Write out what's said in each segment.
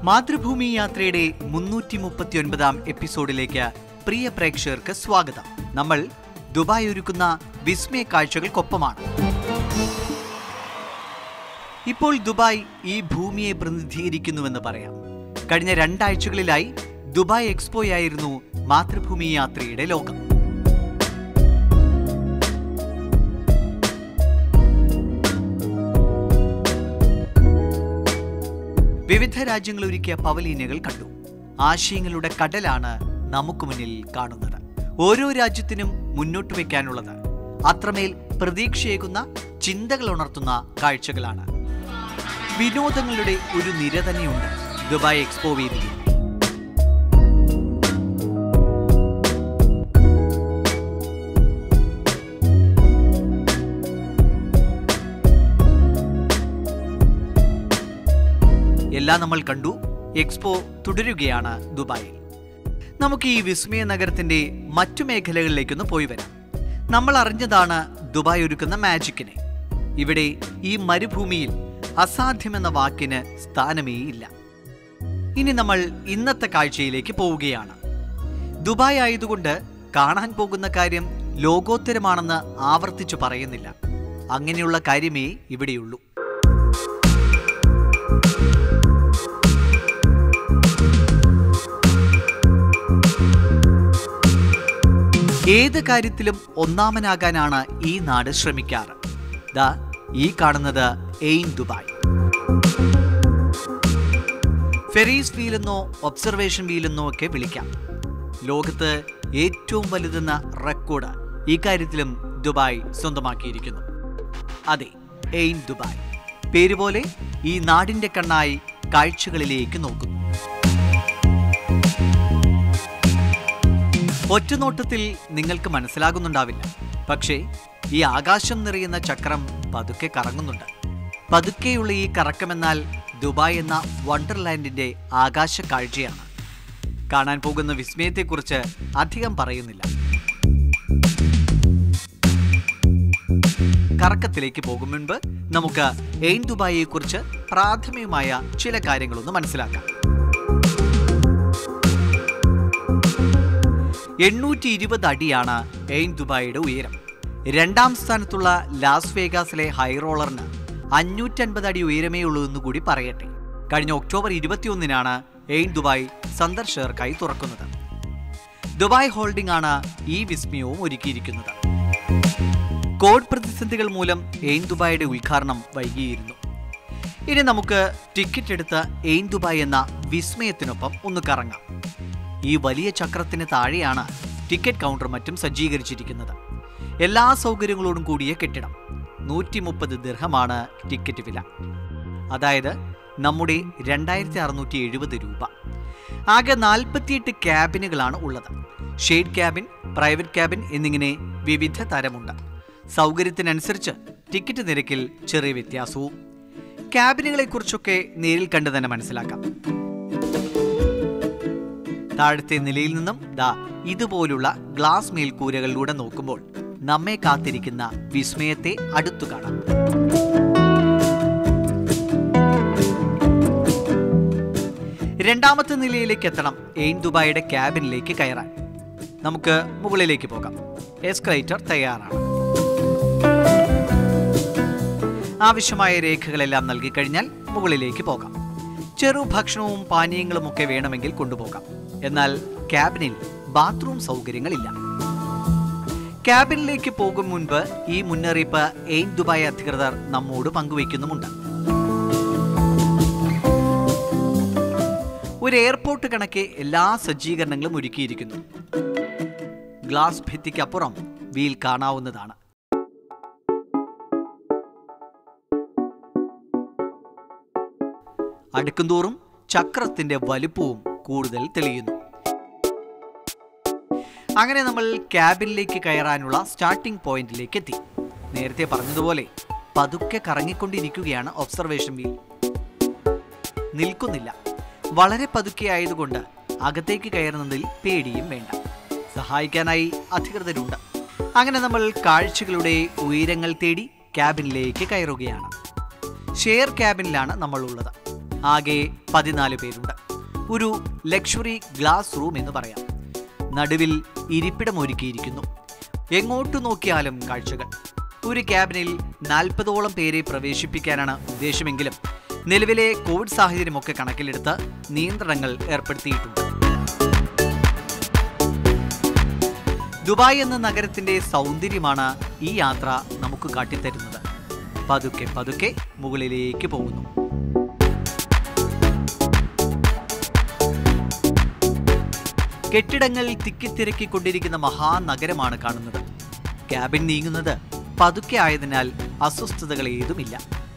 മാതൃഭൂമി യാത്രയുടെ മുന്നൂറ്റി മുപ്പത്തി ഒൻപതാം എപ്പിസോഡിലേക്ക് പ്രിയ പ്രേക്ഷകർക്ക് സ്വാഗതം നമ്മൾ ദുബായ് ഒരുക്കുന്ന വിസ്മയ കാഴ്ചകൾക്കൊപ്പമാണ് ഇപ്പോൾ ദുബായ് ഈ ഭൂമിയെ പ്രതിനിധീകരിക്കുന്നുവെന്ന് പറയാം കഴിഞ്ഞ രണ്ടാഴ്ചകളിലായി ദുബായ് എക്സ്പോയായിരുന്നു മാതൃഭൂമി യാത്രയുടെ ലോകം വിവിധ രാജ്യങ്ങൾ ഒരുക്കിയ പവലീനുകൾ കണ്ടു ആശയങ്ങളുടെ കടലാണ് നമുക്ക് മുന്നിൽ കാണുന്നത് ഓരോ രാജ്യത്തിനും മുന്നോട്ട് വയ്ക്കാനുള്ളത് അത്രമേൽ പ്രതീക്ഷയേകുന്ന ചിന്തകൾ ഉണർത്തുന്ന കാഴ്ചകളാണ് വിനോദങ്ങളുടെ ഒരു നിര തന്നെയുണ്ട് ദുബായ് എക്സ്പോ വേദിയിൽ എല്ലാം നമ്മൾ കണ്ടു എക്സ്പോ തുടരുകയാണ് ദുബായിൽ നമുക്ക് ഈ വിസ്മയ നഗരത്തിന്റെ മറ്റു മേഖലകളിലേക്കൊന്ന് പോയി വരാം നമ്മൾ അറിഞ്ഞതാണ് ദുബായ് ഒരുക്കുന്ന മാജിക്കിനെ ഇവിടെ ഈ മരുഭൂമിയിൽ അസാധ്യമെന്ന വാക്കിന് സ്ഥാനമേ ഇല്ല ഇനി നമ്മൾ ഇന്നത്തെ കാഴ്ചയിലേക്ക് പോവുകയാണ് ദുബായ് ആയതുകൊണ്ട് കാണാൻ പോകുന്ന കാര്യം ലോകോത്തരമാണെന്ന് ആവർത്തിച്ചു പറയുന്നില്ല അങ്ങനെയുള്ള കാര്യമേ ഇവിടെയുള്ളൂ ഏത് കാര്യത്തിലും ഒന്നാമനാകാനാണ് ഈ നാട് ശ്രമിക്കാറ് ദാ ഈ കാണുന്നത് എയിൻ ദുബായ് ഫെറീസ് വീലെന്നോ ഒബ്സർവേഷൻ വീലെന്നോ ഒക്കെ വിളിക്കാം ലോകത്ത് ഏറ്റവും വലുതെന്ന റെക്കോർഡ് ഈ കാര്യത്തിലും ദുബായ് സ്വന്തമാക്കിയിരിക്കുന്നു അതെ എയിൻ ദുബായ് പേരുപോലെ ഈ നാടിന്റെ കണ്ണായി കാഴ്ചകളിലേക്ക് നോക്കുന്നു ഒറ്റനോട്ടത്തിൽ നിങ്ങൾക്ക് മനസ്സിലാകുന്നുണ്ടാവില്ല പക്ഷേ ഈ ആകാശം നിറയുന്ന ചക്രം പതുക്കെ കറങ്ങുന്നുണ്ട് പതുക്കെയുള്ള ഈ കറക്കമെന്നാൽ ദുബായ് എന്ന വണ്ടർലാൻഡിന്റെ ആകാശ കാഴ്ചയാണ് കാണാൻ പോകുന്ന വിസ്മയത്തെക്കുറിച്ച് അധികം പറയുന്നില്ല കറക്കത്തിലേക്ക് പോകും മുൻപ് നമുക്ക് എയിൻ ദുബായിയെക്കുറിച്ച് പ്രാഥമികമായ ചില കാര്യങ്ങളൊന്ന് മനസ്സിലാക്കാം എണ്ണൂറ്റി ഇരുപത് അടിയാണ് എയിൻ ദുബായിയുടെ ഉയരം രണ്ടാം സ്ഥാനത്തുള്ള ലാസ് വേഗാസിലെ ഹൈറോളറിന് അഞ്ഞൂറ്റൻപത് അടി ഉയരമേ ഉള്ളൂ എന്ന് കൂടി പറയട്ടെ കഴിഞ്ഞ ഒക്ടോബർ ഇരുപത്തിയൊന്നിനാണ് എയിൻ ദുബായ് സന്ദർശകർക്കായി തുറക്കുന്നത് ദുബായ് ഹോൾഡിംഗ് ആണ് ഈ വിസ്മയവും ഒരുക്കിയിരിക്കുന്നത് കോവിഡ് പ്രതിസന്ധികൾ മൂലം എയിൻ ദുബായിയുടെ ഉദ്ഘാടനം വൈകിയിരുന്നു ഇനി നമുക്ക് ടിക്കറ്റ് എടുത്ത് എയിൻ ദുബായ് എന്ന വിസ്മയത്തിനൊപ്പം ഒന്ന് കറങ്ങാം ഈ വലിയ ചക്രത്തിന് താഴെയാണ് ടിക്കറ്റ് കൗണ്ടർ മറ്റും സജ്ജീകരിച്ചിരിക്കുന്നത് എല്ലാ സൗകര്യങ്ങളോടും കൂടിയ കെട്ടിടം നൂറ്റി മുപ്പത് ദീർഘമാണ് ടിക്കറ്റ് വില അതായത് നമ്മുടെ രണ്ടായിരത്തി അറുന്നൂറ്റി എഴുപത് രൂപ ആകെ നാൽപ്പത്തിയെട്ട് ക്യാബിനുകളാണ് ഉള്ളത് ഷെയ്ഡ് ക്യാബിൻ പ്രൈവറ്റ് ക്യാബിൻ എന്നിങ്ങനെ വിവിധ തരമുണ്ട് സൗകര്യത്തിനനുസരിച്ച് ടിക്കറ്റ് നിരക്കിൽ ചെറിയ വ്യത്യാസവും ക്യാബിനുകളെക്കുറിച്ചൊക്കെ നേരിൽ കണ്ട് തന്നെ മനസ്സിലാക്കാം താഴത്തെ നിലയിൽ നിന്നും ദാ ഇതുപോലുള്ള ഗ്ലാസ് മേൽക്കൂരകളിലൂടെ നോക്കുമ്പോൾ നമ്മെ കാത്തിരിക്കുന്ന വിസ്മയത്തെ അടുത്തു കാണാം രണ്ടാമത്തെ നിലയിലേക്ക് എത്തണം എയിൻ ദുബായിയുടെ ക്യാബിനിലേക്ക് കയറാൻ നമുക്ക് മുകളിലേക്ക് പോകാം എസ്കലേറ്റർ തയ്യാറാണ് ആവശ്യമായ രേഖകളെല്ലാം നൽകി കഴിഞ്ഞാൽ മുകളിലേക്ക് പോകാം ചെറു ഭക്ഷണവും പാനീയങ്ങളും ഒക്കെ വേണമെങ്കിൽ കൊണ്ടുപോകാം എന്നാൽ ക്യാബിനിൽ ബാത്റൂം സൗകര്യങ്ങളില്ല ക്യാബിനിലേക്ക് പോകും മുൻപ് ഈ മുന്നറിയിപ്പ് എയിൻ ദുബായ് അധികൃതർ നമ്മോട് പങ്കുവയ്ക്കുന്നുമുണ്ട് ഒരു എയർപോർട്ട് കണക്കെ എല്ലാ സജ്ജീകരണങ്ങളും ഒരുക്കിയിരിക്കുന്നു ഗ്ലാസ് ഭിത്തിക്കപ്പുറം വീൽ കാണാവുന്നതാണ് അടുക്കുംതോറും ചക്രത്തിന്റെ വലുപ്പവും കൂടുതൽ തെളിയുന്നു അങ്ങനെ നമ്മൾ ക്യാബിനിലേക്ക് കയറാനുള്ള സ്റ്റാർട്ടിംഗ് പോയിന്റിലേക്ക് എത്തി നേരത്തെ പറഞ്ഞതുപോലെ പതുക്കെ കറങ്ങിക്കൊണ്ടിരിക്കുകയാണ് ഒബ്സർവേഷൻ വീൽ നിൽക്കുന്നില്ല വളരെ പതുക്കെ ആയതുകൊണ്ട് അകത്തേക്ക് കയറുന്നതിൽ പേടിയും വേണ്ട സഹായിക്കാനായി അധികൃതരുണ്ട് അങ്ങനെ നമ്മൾ കാഴ്ചകളുടെ ഉയരങ്ങൾ തേടി ക്യാബിനിലേക്ക് കയറുകയാണ് ഷെയർ ക്യാബിനിലാണ് നമ്മൾ ഉള്ളത് ആകെ പതിനാല് പേരുണ്ട് ഒരു ലക്ഷറി ഗ്ലാസ് റൂം എന്ന് പറയാം നടുവിൽ ഇരിപ്പിടം ഒരുക്കിയിരിക്കുന്നു എങ്ങോട്ട് നോക്കിയാലും കാഴ്ചകൾ ഒരു ക്യാബിനിൽ നാൽപ്പതോളം പേരെ പ്രവേശിപ്പിക്കാനാണ് ഉദ്ദേശമെങ്കിലും നിലവിലെ കോവിഡ് സാഹചര്യമൊക്കെ കണക്കിലെടുത്ത് നിയന്ത്രണങ്ങൾ ഏർപ്പെടുത്തിയിട്ടുണ്ട് ദുബായ് എന്ന നഗരത്തിന്റെ സൗന്ദര്യമാണ് ഈ യാത്ര നമുക്ക് കാട്ടിത്തരുന്നത് പതുക്കെ പതുക്കെ മുകളിലേക്ക് പോകുന്നു കെട്ടിടങ്ങൾ തിക്കിത്തിരക്കിക്കൊണ്ടിരിക്കുന്ന മഹാനഗരമാണ് കാണുന്നത് ക്യാബിൻ നീങ്ങുന്നത് പതുക്കെ ആയതിനാൽ അസ്വസ്ഥതകൾ ഏതുമില്ല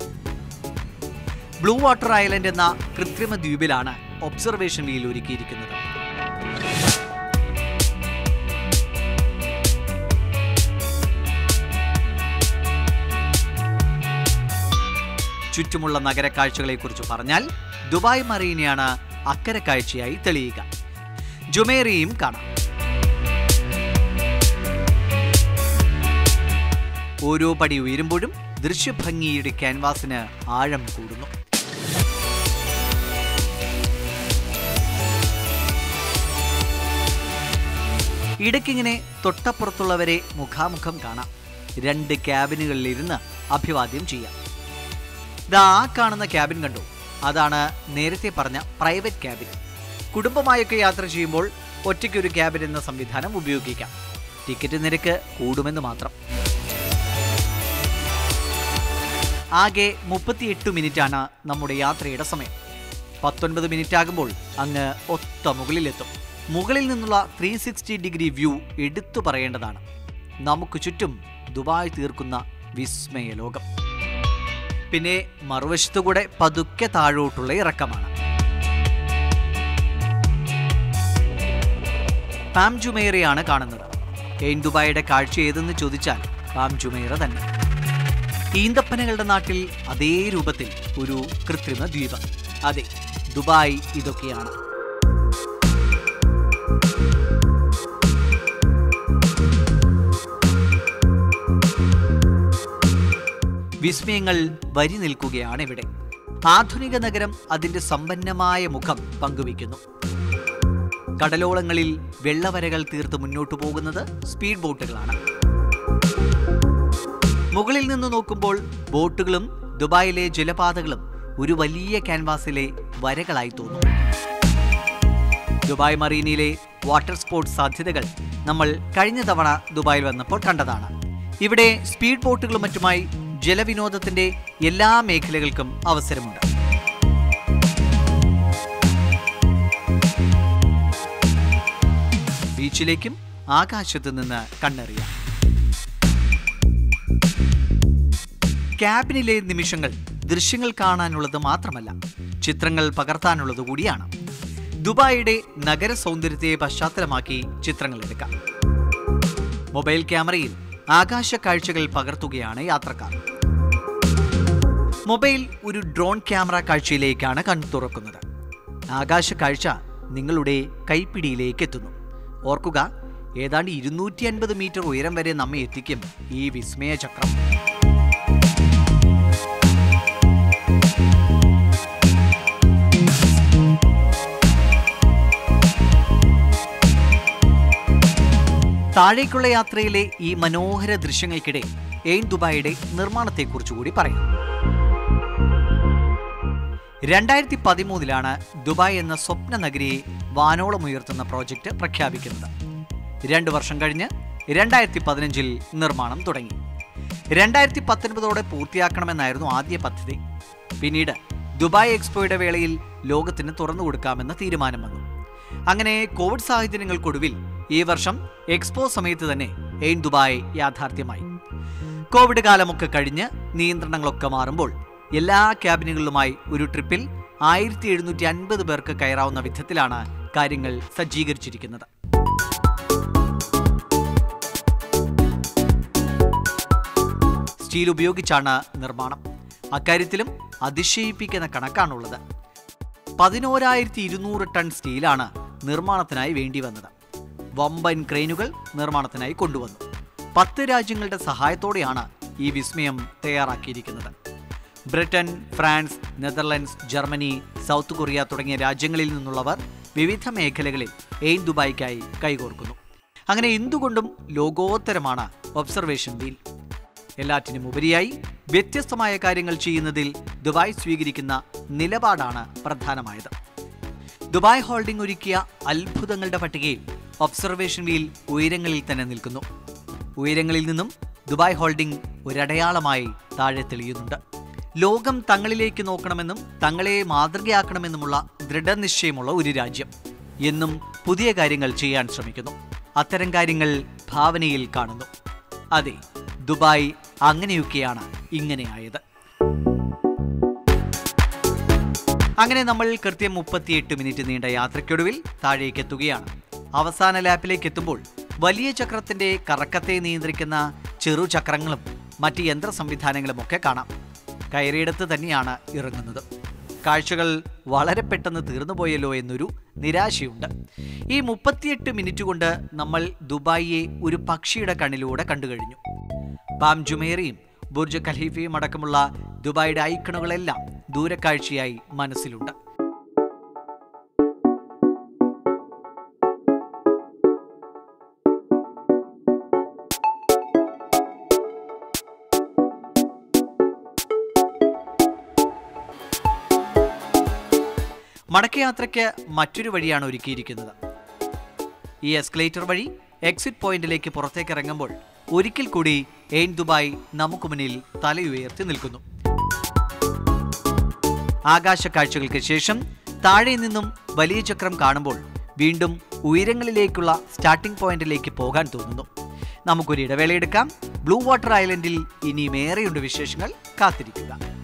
ബ്ലൂ വാട്ടർ ഐലൻഡ് എന്ന കൃത്രിമ ദ്വീപിലാണ് ഒബ്സർവേഷൻ വീൽ ഒരുക്കിയിരിക്കുന്നത് ചുറ്റുമുള്ള നഗരക്കാഴ്ചകളെക്കുറിച്ച് പറഞ്ഞാൽ ദുബായ് മറീനെയാണ് അക്കരെ കാഴ്ചയായി തെളിയുക ജുമേറിയും കാണാം ഓരോ പടി ഉയരുമ്പോഴും ദൃശ്യഭംഗിയുടെ ക്യാൻവാസിന് ആഴം കൂടുന്നു ഇടയ്ക്കിങ്ങനെ തൊട്ടപ്പുറത്തുള്ളവരെ മുഖാമുഖം കാണാം രണ്ട് ക്യാബിനുകളിലിരുന്ന് അഭിവാദ്യം ചെയ്യാം ഇതാ ആ കാണുന്ന ക്യാബിൻ കണ്ടു അതാണ് നേരത്തെ പറഞ്ഞ പ്രൈവറ്റ് ക്യാബിൻ കുടുംബമായൊക്കെ യാത്ര ചെയ്യുമ്പോൾ ഒറ്റയ്ക്കൊരു ക്യാബിൻ എന്ന സംവിധാനം ഉപയോഗിക്കാം ടിക്കറ്റ് നിരക്ക് കൂടുമെന്ന് മാത്രം ആകെ മുപ്പത്തിയെട്ട് മിനിറ്റാണ് നമ്മുടെ യാത്രയുടെ സമയം പത്തൊൻപത് മിനിറ്റ് ആകുമ്പോൾ അങ്ങ് ഒത്ത മുകളിലെത്തും മുകളിൽ നിന്നുള്ള ത്രീ സിക്സ്റ്റി ഡിഗ്രി വ്യൂ എടുത്തു പറയേണ്ടതാണ് നമുക്ക് ചുറ്റും ദുബായ് തീർക്കുന്ന വിസ്മയ ലോകം പിന്നെ മറുവശത്തുകൂടെ പതുക്കെ താഴോട്ടുള്ള ഇറക്കമാണ് പാം ജുമേറയാണ് കാണുന്നത് എയിൻ ദുബായിയുടെ കാഴ്ച ഏതെന്ന് ചോദിച്ചാൽ പാം ജുമേറ തന്നെ ഈന്തപ്പനകളുടെ നാട്ടിൽ അതേ രൂപത്തിൽ ഒരു കൃത്രിമ ദ്വീപ് അതെ ദുബായ് ഇതൊക്കെയാണ് വിസ്മയങ്ങൾ വരി നിൽക്കുകയാണ് ഇവിടെ ആധുനിക നഗരം അതിന്റെ സമ്പന്നമായ മുഖം പങ്കുവയ്ക്കുന്നു കടലോളങ്ങളിൽ വെള്ളവരകൾ തീർത്ത് മുന്നോട്ടു പോകുന്നത് സ്പീഡ് ബോട്ടുകളാണ് മുകളിൽ നിന്ന് നോക്കുമ്പോൾ ബോട്ടുകളും ദുബായിലെ ജലപാതകളും ഒരു വലിയ ക്യാൻവാസിലെ വരകളായി തോന്നും ദുബായ് മറീനയിലെ വാട്ടർ സ്പോർട്സ് സാധ്യതകൾ നമ്മൾ കഴിഞ്ഞ തവണ ദുബായിൽ വന്നപ്പോൾ കണ്ടതാണ് ഇവിടെ സ്പീഡ് ബോട്ടുകളും മറ്റുമായി ജലവിനോദത്തിന്റെ എല്ലാ മേഖലകൾക്കും അവസരമുണ്ട് ബീച്ചിലേക്കും ആകാശത്ത് നിന്ന് കണ്ണെറിയാം ക്യാബിനിലെ നിമിഷങ്ങൾ ദൃശ്യങ്ങൾ കാണാനുള്ളത് മാത്രമല്ല ചിത്രങ്ങൾ പകർത്താനുള്ളത് കൂടിയാണ് ദുബായിയുടെ നഗര സൗന്ദര്യത്തെ പശ്ചാത്തലമാക്കി ചിത്രങ്ങൾ എടുക്കാം മൊബൈൽ ക്യാമറയിൽ ആകാശ കാഴ്ചകൾ പകർത്തുകയാണ് യാത്രക്കാർ മൊബൈൽ ഒരു ഡ്രോൺ ക്യാമറ കാഴ്ചയിലേക്കാണ് കൺ തുറക്കുന്നത് ആകാശ കാഴ്ച നിങ്ങളുടെ കൈപ്പിടിയിലേക്ക് എത്തുന്നു ഓർക്കുക ഏതാണ്ട് ഇരുന്നൂറ്റി അൻപത് മീറ്റർ ഉയരം വരെ നമ്മെ എത്തിക്കും ഈ വിസ്മയ ചക്രം താഴേക്കുള്ള യാത്രയിലെ ഈ മനോഹര ദൃശ്യങ്ങൾക്കിടെ എയിൻ ദുബായിയുടെ നിർമ്മാണത്തെക്കുറിച്ച് കൂടി പറയാം രണ്ടായിരത്തി പതിമൂന്നിലാണ് ദുബായ് എന്ന സ്വപ്ന നഗരിയെ വാനോളം ഉയർത്തുന്ന പ്രോജക്റ്റ് പ്രഖ്യാപിക്കുന്നത് രണ്ടു വർഷം കഴിഞ്ഞ് രണ്ടായിരത്തി പതിനഞ്ചിൽ നിർമ്മാണം തുടങ്ങി രണ്ടായിരത്തി പത്തൊൻപതോടെ പൂർത്തിയാക്കണമെന്നായിരുന്നു ആദ്യ പദ്ധതി പിന്നീട് ദുബായ് എക്സ്പോയുടെ വേളയിൽ ലോകത്തിന് തുറന്നു കൊടുക്കാമെന്ന തീരുമാനം വന്നു അങ്ങനെ കോവിഡ് സാഹചര്യങ്ങൾക്കൊടുവിൽ ഈ വർഷം എക്സ്പോ സമയത്ത് തന്നെ എയിൻ ദുബായ് യാഥാർത്ഥ്യമായി കോവിഡ് കാലമൊക്കെ കഴിഞ്ഞ് നിയന്ത്രണങ്ങളൊക്കെ മാറുമ്പോൾ എല്ലാ ക്യാബിനുകളിലുമായി ഒരു ട്രിപ്പിൽ ആയിരത്തി എഴുന്നൂറ്റി അൻപത് പേർക്ക് കയറാവുന്ന വിധത്തിലാണ് കാര്യങ്ങൾ സജ്ജീകരിച്ചിരിക്കുന്നത് സ്റ്റീൽ ഉപയോഗിച്ചാണ് നിർമ്മാണം അക്കാര്യത്തിലും അതിശയിപ്പിക്കുന്ന കണക്കാണുള്ളത് പതിനോരായിരത്തി ഇരുന്നൂറ് ടൺ സ്റ്റീലാണ് നിർമ്മാണത്തിനായി വേണ്ടി വന്നത് വമ്പൻ ക്രെയിനുകൾ നിർമ്മാണത്തിനായി കൊണ്ടുവന്നു പത്ത് രാജ്യങ്ങളുടെ സഹായത്തോടെയാണ് ഈ വിസ്മയം തയ്യാറാക്കിയിരിക്കുന്നത് Britain France Netherlands Germany South Korea തുടങ്ങിയ രാജ്യങ്ങളിൽ നിന്നുള്ളവർ വിവിധ മേഖലകളിൽ എയിൻ ദുബായിക്കായി കൈകോർക്കുന്നു അങ്ങനെ എന്തുകൊണ്ടും ലോകോത്തരമാണ് ഒബ്സർവേഷൻ വീൽ എല്ലാറ്റിനും ഉപരിയായി വ്യത്യസ്തമായ കാര്യങ്ങൾ ചെയ്യുന്നതിൽ ദുബായ് സ്വീകരിക്കുന്ന നിലപാടാണ് പ്രധാനമായത് ദുബായ് ഹോൾഡിംഗ് ഒരുക്കിയ അത്ഭുതങ്ങളുടെ പട്ടികയിൽ ഒബ്സർവേഷൻ വീൽ ഉയരങ്ങളിൽ തന്നെ നിൽക്കുന്നു ഉയരങ്ങളിൽ നിന്നും ദുബായ് ഹോൾഡിംഗ് ഒരടയാളമായി താഴെ തെളിയുന്നുണ്ട് ലോകം തങ്ങളിലേക്ക് നോക്കണമെന്നും തങ്ങളെ മാതൃകയാക്കണമെന്നുമുള്ള ദൃഢനിശ്ചയമുള്ള ഒരു രാജ്യം എന്നും പുതിയ കാര്യങ്ങൾ ചെയ്യാൻ ശ്രമിക്കുന്നു അത്തരം കാര്യങ്ങൾ ഭാവനയിൽ കാണുന്നു അതെ ദുബായ് അങ്ങനെയൊക്കെയാണ് ഇങ്ങനെയായത് അങ്ങനെ നമ്മൾ കൃത്യം മുപ്പത്തിയെട്ട് മിനിറ്റ് നീണ്ട യാത്രയ്ക്കൊടുവിൽ താഴേക്ക് എത്തുകയാണ് അവസാന ലാപ്പിലേക്ക് എത്തുമ്പോൾ വലിയ ചക്രത്തിന്റെ കറക്കത്തെ നിയന്ത്രിക്കുന്ന ചെറു ചക്രങ്ങളും മറ്റ് യന്ത്ര സംവിധാനങ്ങളും ഒക്കെ കാണാം കയറിയിടത്ത് തന്നെയാണ് ഇറങ്ങുന്നത് കാഴ്ചകൾ വളരെ പെട്ടെന്ന് തീർന്നുപോയല്ലോ എന്നൊരു നിരാശയുണ്ട് ഈ മുപ്പത്തിയെട്ട് മിനിറ്റ് കൊണ്ട് നമ്മൾ ദുബായിയെ ഒരു പക്ഷിയുടെ കണ്ണിലൂടെ കണ്ടു കഴിഞ്ഞു ബാം ജുമേറിയും ബുർജ് ഖലീഫയും അടക്കമുള്ള ദുബായിയുടെ ഐക്കണുകളെല്ലാം ദൂരക്കാഴ്ചയായി മനസ്സിലുണ്ട് മടക്കയാത്രയ്ക്ക് മറ്റൊരു വഴിയാണ് ഒരുക്കിയിരിക്കുന്നത് ഈ എസ്കലേറ്റർ വഴി എക്സിറ്റ് പോയിന്റിലേക്ക് പുറത്തേക്ക് ഇറങ്ങുമ്പോൾ ഒരിക്കൽ കൂടി എയിൻ ദുബായ് നമുക്ക് മുന്നിൽ തലയുയർത്തി നിൽക്കുന്നു ആകാശ കാഴ്ചകൾക്ക് ശേഷം താഴെ നിന്നും വലിയ ചക്രം കാണുമ്പോൾ വീണ്ടും ഉയരങ്ങളിലേക്കുള്ള സ്റ്റാർട്ടിംഗ് പോയിന്റിലേക്ക് പോകാൻ തോന്നുന്നു നമുക്കൊരു ഇടവേളയെടുക്കാം ബ്ലൂ വാട്ടർ ഐലൻഡിൽ ഇനിയും ഏറെയുണ്ട് വിശേഷങ്ങൾ കാത്തിരിക്കുക